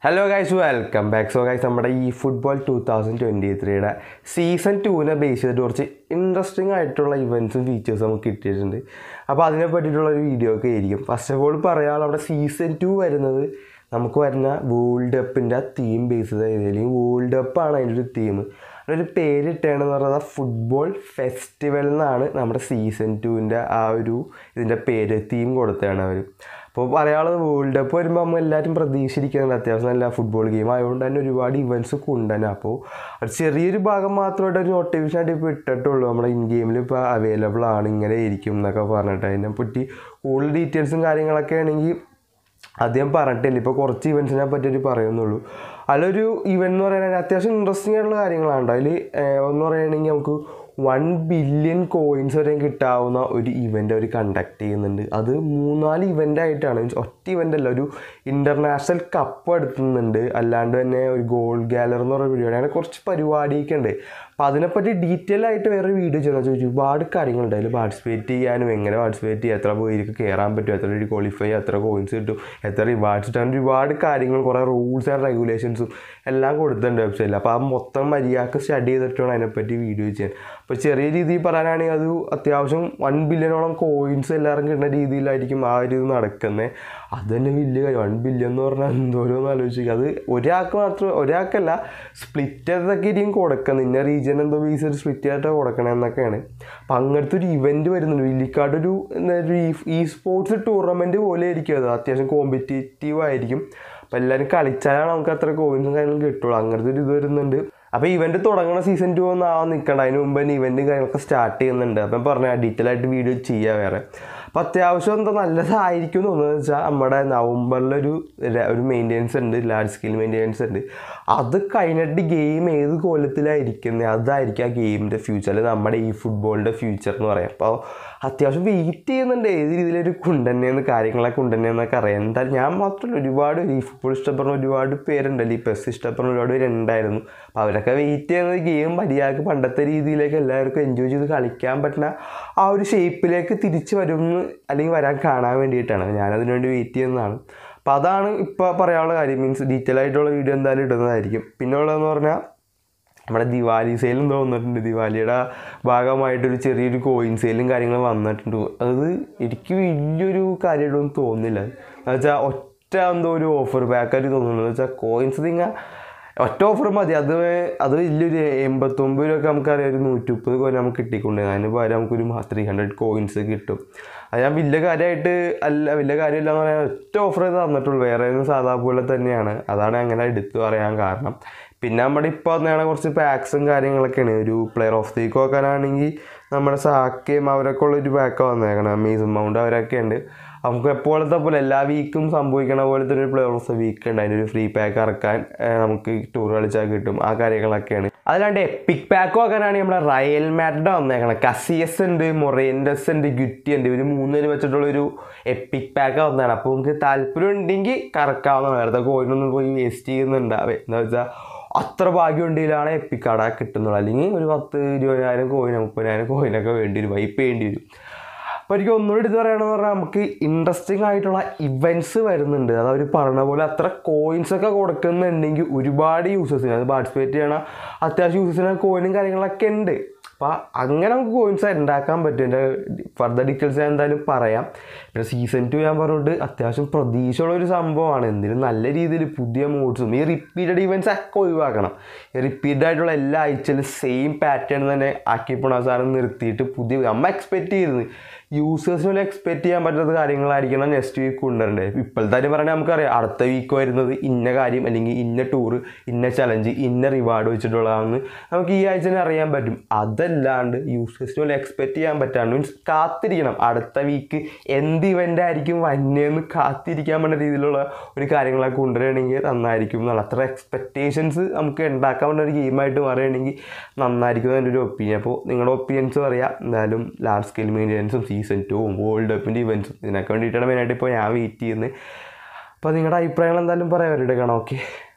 hello guys welcome back so guys നമ്മുടെ ഈ football two thousand twenty ത്രീയുടെ season ടൂവിനെ ബേസ് ചെയ്തിട്ട് കുറച്ച് ഇൻട്രസ്റ്റിംഗ് ആയിട്ടുള്ള ഇവൻറ്റ്സും ഫീച്ചേഴ്സും നമുക്ക് കിട്ടിയിട്ടുണ്ട് അപ്പോൾ അതിനെ പറ്റിയിട്ടുള്ള ഒരു വീഡിയോ ഒക്കെ ആയിരിക്കും ഫസ്റ്റ് ഓഫ് ഓൾ പറയാനുള്ള നമ്മുടെ സീസൺ ടു വരുന്നത് നമുക്ക് വരുന്ന വേൾഡ് കപ്പിൻ്റെ തീം ബേസ് ചെയ്ത് അല്ലെങ്കിൽ വേൾഡ് കപ്പാണ് അതിൻ്റെ ഒരു തീം ഒരു പേരിട്ടാണെന്ന് പറയുന്നത് ഫുട്ബോൾ ഫെസ്റ്റിവൽ എന്നാണ് നമ്മുടെ സീസൺ ടുവിൻ്റെ ആ ഒരു ഇതിൻ്റെ പേര് തീം കൊടുത്തതാണ് അവർ അപ്പോൾ പറയാനുള്ളത് വേൾഡ് കപ്പ് വരുമ്പോൾ നമ്മൾ എല്ലാവരും പ്രതീക്ഷിച്ചിരിക്കുന്നുണ്ട് അത്യാവശ്യം നല്ല ഫുട്ബോൾ ഗെയിം ആയതുകൊണ്ട് തന്നെ ഒരുപാട് ഇവൻറ്റ്സ് കൊണ്ടുതന്നെ അപ്പോൾ ഒരു ചെറിയൊരു ഭാഗം മാത്രമായിട്ട് ഒരു നോട്ടിഫിക്കേഷൻ ആയിട്ട് ഇപ്പോൾ ഇട്ടിട്ടുള്ളൂ നമ്മുടെ ഇൻ ഗെയിമിൽ ഇപ്പോൾ അവൈലബിൾ ആണ് ഇങ്ങനെ ഇരിക്കും എന്നൊക്കെ പറഞ്ഞിട്ട് അതിനെപ്പറ്റി കൂടുതൽ ഡീറ്റെയിൽസും കാര്യങ്ങളൊക്കെ ആണെങ്കിൽ അധികം പറഞ്ഞിട്ടില്ല ഇപ്പോൾ കുറച്ച് ഇവൻറ്റ്സിനെ പറ്റിയിട്ട് പറയുന്നുള്ളൂ അതിലൊരു ഇവൻ്റ് എന്ന് പറയുന്നത് അത്യാവശ്യം ഇൻട്രസ്റ്റിംഗ് ആയിട്ടുള്ള കാര്യങ്ങളാണ് അതിൽ എന്ന് പറയുകയാണെങ്കിൽ നമുക്ക് വൺ ബില്യൺ കോയിൻസ് വരെയും കിട്ടാവുന്ന ഒരു ഇവൻ്റ് അവർ കണ്ടക്ട് ചെയ്യുന്നുണ്ട് അത് മൂന്നാല് ഇവൻ്റ് ആയിട്ടാണ് മീൻസ് ഒറ്റ ഇവൻ്റ് അല്ല ഒരു ഇൻ്റർനാഷണൽ കപ്പ് എടുത്തുന്നുണ്ട് അല്ലാണ്ട് തന്നെ ഒരു ഗോൾഡ് ഗാലർ എന്ന് പറയുന്ന പരിപാടി അങ്ങനെ കുറച്ച് പരിപാടിയൊക്കെ ഉണ്ട് അപ്പോൾ അതിനെപ്പറ്റി ഡീറ്റെയിൽ ആയിട്ട് വേറെ വീഡിയോ ചെയ്യുന്ന ഒരുപാട് കാര്യങ്ങളുണ്ട് അതിൽ പാർട്ടിസിപ്പേറ്റ് ചെയ്യാനും എങ്ങനെ പാർട്ടിസിപ്പേറ്റ് ചെയ്യുക എത്ര പേർക്ക് കയറാൻ പറ്റും എത്ര പേര് ക്വാളിഫൈ ചെയ്യുക എത്ര കോയിൻസ് കിട്ടും എത്ര റിവാർഡ്സ് കിട്ടും അങ്ങനെ ഒരുപാട് കാര്യങ്ങൾ കുറേ റൂൾസ് ആൻഡ് റെഗുലേഷൻസും എല്ലാം കൊടുത്തിട്ടുണ്ട് വെബ്സൈറ്റിൽ അപ്പോൾ ആ മൊത്തം മര്യാദക്ക് സ്റ്റഡി ചെയ്തിട്ടാണ് അതിനെപ്പറ്റി വീഡിയോ ചെയ്യാൻ അപ്പോൾ ചെറിയ രീതിയിൽ പറയാനാണെങ്കിൽ അത് അത്യാവശ്യം വൺ ബില്യണോളം കോയിൻസ് എല്ലാവരും കിട്ടുന്ന രീതിയിലായിരിക്കും ആ ഒരു ഇത് നടക്കുന്നത് അത് തന്നെ വലിയ കാര്യം വൺ ബില്യൺ എന്ന് പറഞ്ഞാൽ എന്തോരോന്ന് ആലോചിക്കുക അത് ഒരാൾക്ക് മാത്രം ഒരാൾക്കല്ല സ്പ്ലിറ്റ് ചെയ്തൊക്കെ ഇരിക്കും കൊടുക്കുന്നത് ഇന്ന റീജിയൻ എന്തോ ബേസ് ചെയ്ത് സ്പ്ലിറ്റ് ചെയ്തിട്ട് കൊടുക്കണം എന്നൊക്കെയാണ് അപ്പം അങ്ങനത്തെ ഒരു ഇവൻറ്റ് വരുന്നുണ്ട് വില്ലിക്കാട് ഒരു എന്താ ഒരു ഈ സ്പോർട്സ് ടൂർണമെൻറ്റ് പോലെ ആയിരിക്കും അത് അത്യാവശ്യം കോമ്പറ്റേറ്റീവ് ആയിരിക്കും അപ്പം എല്ലാവരും കളിച്ചാലാണ് നമുക്ക് അത്ര കോയിൻസും കാര്യങ്ങളും കിട്ടുള്ളൂ അങ്ങനത്തെ ഒരു ഇത് വരുന്നുണ്ട് അപ്പോൾ ഇവൻറ്റ് തുടങ്ങുന്ന സീസൺ ടു ഒന്നും ആവാൻ നിൽക്കണ്ട അതിന് മുമ്പ് തന്നെ ഇവൻറ്റും കാര്യങ്ങളൊക്കെ സ്റ്റാർട്ട് ചെയ്യുന്നുണ്ട് അപ്പം പറഞ്ഞാൽ ഡീറ്റെയിൽ ആയിട്ട് വീഡിയോ ചെയ്യുക വേറെ അപ്പോൾ അത്യാവശ്യം എന്താ നല്ലതായിരിക്കും എന്ന് തോന്നുന്നത് വെച്ചാൽ നമ്മുടെ നവംബറിലൊരു ര- ഒരു മെയിൻ്റെനൻസ് ഉണ്ട് ലാർജ് സ്കെയിൽ മെയിൻ്റെനൻസ് ഉണ്ട് അത് കഴിഞ്ഞിട്ട് ഗെയിം ഏത് കൊല്ലത്തിലായിരിക്കുന്നത് അതായിരിക്കും ആ ഗെയിമിൻ്റെ ഫ്യൂച്ചർ നമ്മുടെ ഈ ഫുട്ബോളിൻ്റെ ഫ്യൂച്ചർ എന്ന് പറയാം അപ്പോൾ അത്യാവശ്യം വെയിറ്റ് ചെയ്യുന്നുണ്ട് ഏത് രീതിയിലൊരു കുണ്ടന്നെന്ന് കാര്യങ്ങളൊക്കെ കുണ്ടന്നെന്നൊക്കെ അറിയാം എന്തായാലും ഞാൻ മാത്രമല്ല ഒരുപാട് പേര് ഈ ഫുട്ബോൾ ഇഷ്ടപ്പെടുന്ന ഒരുപാട് പേരുണ്ടല്ലോ ഈ പെസ് ഇഷ്ടപ്പെടുന്ന ഒരുപാട് പേരുണ്ടായിരുന്നു അപ്പോൾ അവരൊക്കെ വെയിറ്റ് ചെയ്യുന്നത് ഗെയിം മര്യാദക്ക് പണ്ടത്തെ രീതിയിലേക്ക് എല്ലാവർക്കും എൻജോയ് ചെയ്ത് കളിക്കാൻ പറ്റുന്ന ആ ഒരു ഷേപ്പിലേക്ക് തിരിച്ച് വരുമെന്ന് അല്ലെങ്കിൽ വരാൻ കാണാൻ വേണ്ടിയിട്ടാണ് ഞാനതിനു വേണ്ടി വെയിറ്റ് ചെയ്യുന്നതാണ് അപ്പോൾ അതാണ് ഇപ്പോൾ പറയാനുള്ള കാര്യം മീൻസ് ഡീറ്റെയിൽ ആയിട്ടുള്ള വീഡിയോ എന്തായാലും ഇടുന്നതായിരിക്കും പിന്നെ ഉള്ളതെന്ന് പറഞ്ഞാൽ നമ്മുടെ ദിവാലി സെയിലും തോന്നിട്ടുണ്ട് ദിവാലിയുടെ ഭാഗമായിട്ടൊരു ചെറിയൊരു കോയിൻ സെയിലും കാര്യങ്ങളും വന്നിട്ടുണ്ട് അത് എനിക്ക് വലിയൊരു കാര്യമായിട്ടൊന്നും തോന്നുന്നില്ല എന്ന് വെച്ചാൽ ഒറ്റ എന്തോ ഒരു ഓഫർ പാക്കായിട്ട് തോന്നുന്നു എന്ന് വെച്ചാൽ കോയിൻസ് നിങ്ങൾ ഒറ്റ ഓഫർ മതി അത് അത് വലിയൊരു എൺപത്തൊമ്പത് രൂപ നമുക്കറിയാം ഒരു നൂറ്റി മുപ്പത് കോയിൻ നമുക്ക് കിട്ടിക്കൊണ്ട് അതിന് പകരം നമുക്കൊരു ത്രീ ഹൺഡ്രഡ് കോയിൻസ് കിട്ടും അത് ഞാൻ വലിയ കാര്യമായിട്ട് അല്ല വലിയ കാര്യമില്ല എന്ന് പറയാൻ ഒറ്റ ഓഫർ തന്നിട്ടുള്ളൂ വേറെ ഒന്നും സാധാ പോലെ തന്നെയാണ് അതാണ് അങ്ങനെ എടുത്തു പറയാൻ കാരണം പിന്നെ നമ്മുടെ ഇപ്പോൾ വന്നതാണ് കുറച്ച് പാക്സും കാര്യങ്ങളൊക്കെയാണ് ഒരു പ്ലെയർ ഓഫ് ദി നോക്കാനാണെങ്കിൽ നമ്മുടെ സാക്കയും അവരൊക്കെ ഉള്ളൊരു പാക്കാണ് വന്നേക്കണം മീസ് മൗണ്ട് അവരൊക്കെ ഉണ്ട് നമുക്ക് എപ്പോഴത്തെ പോലെ എല്ലാ വീക്കും സംഭവിക്കണ പോലത്തെ ഒരു പ്ലെയർ ഓഫ് ദ വീക്ക് ഉണ്ട് അതിൻ്റെ ഒരു ഫ്രീ പാക്ക് ഇറക്കാൻ ഏഹ്, നമുക്ക് ടൂർ കളിച്ചാൽ കിട്ടും ആ കാര്യങ്ങളൊക്കെയാണ് അല്ലാണ്ട് എപ്പിക് പാക്ക് നോക്കാനാണെങ്കിൽ നമ്മുടെ റയൽ മാഡ്രിഡ് വന്നേക്കണം കസിയസ് ഉണ്ട് മൊറേൻഡസ് ഉണ്ട് ഗുറ്റി ഉണ്ട് ഇവർ മൂന്നുപേര് വെച്ചിട്ടുള്ളൊരു എപ്പിക് പാക്ക് വന്നതാണ് അപ്പോൾ നമുക്ക് താല്പര്യം ഉണ്ടെങ്കിൽ കറക്കാവുന്ന വേറെ കോയിനൊന്നും പോയി വേസ്റ്റ് ചെയ്യുന്നുണ്ടാവേ എന്താ വെച്ചാൽ അത്ര ഭാഗ്യം ഉണ്ടെങ്കിലാണ് എപ്പിക് കട കിട്ടുന്നുള്ളൂ അല്ലെങ്കിൽ ഒരു പത്ത് ഇരുപതിനായിരം കോയിൻ മുപ്പതിനായിരം കോയിനൊക്കെ വേണ്ടി വരും വൈപ്പ് ചെയ്യേണ്ടി വരും അപ്പോൾ എനിക്ക് ഒന്നുകൂടി എടുത്ത് പറയണമെന്ന് പറഞ്ഞാൽ നമുക്ക് ഇൻട്രസ്റ്റിംഗ് ആയിട്ടുള്ള ഇവൻറ്റ്സ് വരുന്നുണ്ട് അത് അവർ പറഞ്ഞ പോലെ അത്ര കോയിൻസ് ഒക്കെ കൊടുക്കുന്നുണ്ടെങ്കിൽ ഒരുപാട് യൂസേഴ്സിന് അത് പാർട്ടിസിപ്പേറ്റ് ചെയ്യണ അത്യാവശ്യം യൂസേഴ്സിന് കോയിനും കാര്യങ്ങളൊക്കെ ഉണ്ട് അപ്പോൾ അങ്ങനെ നമുക്ക് കോയിൻസ് ഉണ്ടാക്കാൻ പറ്റും എൻ്റെ ഫർദർ ഡീറ്റെയിൽസ് ഞാൻ എന്തായാലും പറയാം പിന്നെ സീസൺ ടു ഞാൻ പറഞ്ഞിട്ട് അത്യാവശ്യം പ്രതീക്ഷയുള്ള ഒരു സംഭവമാണ് എന്തിനും നല്ല രീതിയിൽ പുതിയ മോഡ്സും ഈ റിപ്പീറ്റഡ് ഇവൻറ്റ്സ് ഒക്കെ ഒഴിവാക്കണം ഈ റിപ്പീറ്റഡ് ആയിട്ടുള്ള എല്ലാ ആഴ്ചയിലും സെയിം പാറ്റേൺ തന്നെ ആക്കി പോണ സാധനം നിർത്തിയിട്ട് പുതിയ നമ്മ എക്സ്പെക്റ്റ് ചെയ്തിരുന്നു യൂസേഴ്സിന് എക്സ്പെക്റ്റ് ചെയ്യാൻ പറ്റാത്ത കാര്യങ്ങളായിരിക്കണം നെക്സ്റ്റ് വീക്ക് കൊണ്ടുവരേണ്ടത് ഇപ്പോഴത്തെ കാര്യം പറഞ്ഞാൽ നമുക്കറിയാം അടുത്ത വീക്ക് വരുന്നത് ഇന്ന കാര്യം അല്ലെങ്കിൽ ഇന്ന ടൂർ ഇന്ന ചലഞ്ച് ഇന്ന റിവാർഡ് വെച്ചിട്ടുള്ളതാണെന്ന് നമുക്ക് ഈ ആഴ്ച തന്നെ അറിയാൻ പറ്റും അതല്ലാണ്ട് യൂസേഴ്സിന് പോലെ എക്സ്പെക്റ്റ് ചെയ്യാൻ പറ്റാണ്ട് മീൻസ് കാത്തിരിക്കണം അടുത്ത വീക്ക് എന്ത് ഇവൻ്റ് ആയിരിക്കും വന്നേന്ന് കാത്തിരിക്കാൻ പറ്റുന്ന രീതിയിലുള്ള ഒരു കാര്യങ്ങളൊക്കെ കൊണ്ടുവരികയാണെങ്കിൽ നന്നായിരിക്കും എന്നുള്ള അത്ര എക്സ്പെക്റ്റേഷൻസ് നമുക്ക് ഉണ്ടാക്കാൻ പറ്റുന്ന ഒരു ഗെയിമായിട്ട് മാറുകയാണെങ്കിൽ നന്നായിരിക്കും എൻ്റെ ഒരു ഒപ്പീനിയൻ അപ്പോൾ നിങ്ങളുടെ ഒപ്പീനിയൻസ് പറയാം എന്തായാലും ലാർജ് സ്കെയിൽ മെയിൻ്റെനൻസും സീസൺ ടൂവും വേൾഡ് കപ്പിൻ്റെ ഇവൻറ്റ്സും ഇതിനൊക്കെ വേണ്ടിയിട്ടാണ് മെയിനായിട്ട് ഇപ്പോൾ ഞാൻ വെയിറ്റ് ചെയ്യുന്നത് അപ്പോൾ നിങ്ങളുടെ അഭിപ്രായങ്ങൾ എന്തായാലും പറയാം അവരുടെ കാണാം ഓക്കെ